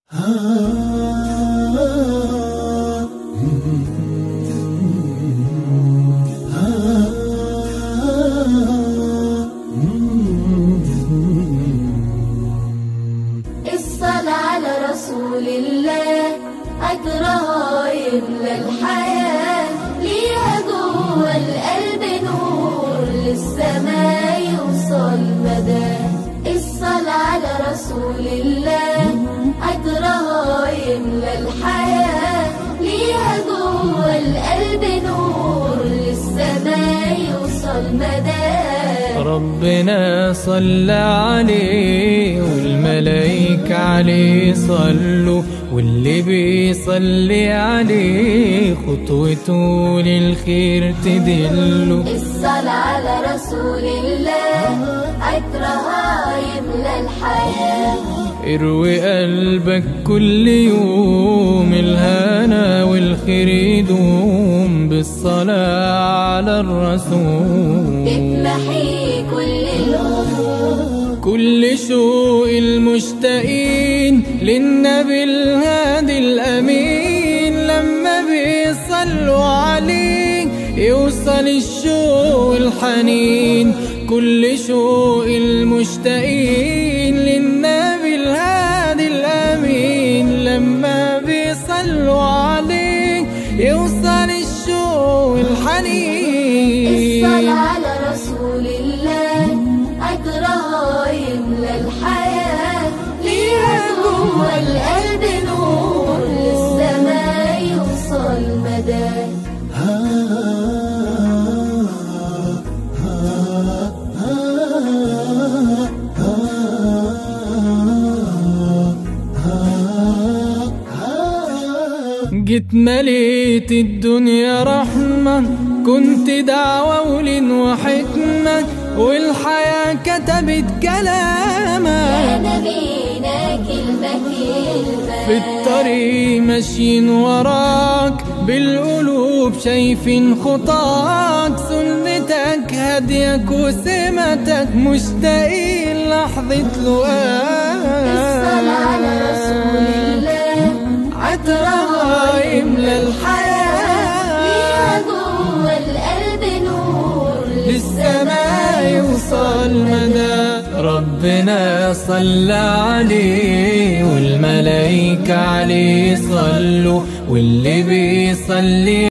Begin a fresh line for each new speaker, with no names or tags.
الصلاة على رسول الله أجرها يملى الحياة ليها جوه القلب نور للسماء يوصل مدى الصلاة على رسول الله أجرها يملى الحياة ليها جوه القلب نور للسماء يوصل مدى
ربنا صلى عليه والملايكة عليه صلوا واللي بيصلي عليه خطوته للخير تدله
الصلاة على رسول الله أجرها يملى الحياة
اروي قلبك كل يوم الهنا والخير يدوم بالصلاة على الرسول
تتمحي كل الهموم
كل شوق المشتاقين للنبي الهادي الأمين لما بيصلوا عليه يوصل الشوق الحنين كل شوق المشتاقين للنبي الهادي الأمين لما بيصلوا عليه يوصل الشوق الحنين
الصلاة على رسول الله أجرها يملى الحياة ليها جوه القلب نور للسماء يوصل مدى
جيت مليت الدنيا رحمة كنت دعوة ولين وحكمة والحياة كتبت كلامك
يا نبينا كلمة كلمة
في الطريق ماشيين وراك بالقلوب شايفين خطاك سنتك هديك وسمتك مشتاقين لحظة
الصلاة على رسول
لقاك
الله
عطرها يملى الحياة
ليها جوه القلب نور
للسماء يوصل مدى ربنا صلى عليه والملايكة عليه صلوا واللي بيصلي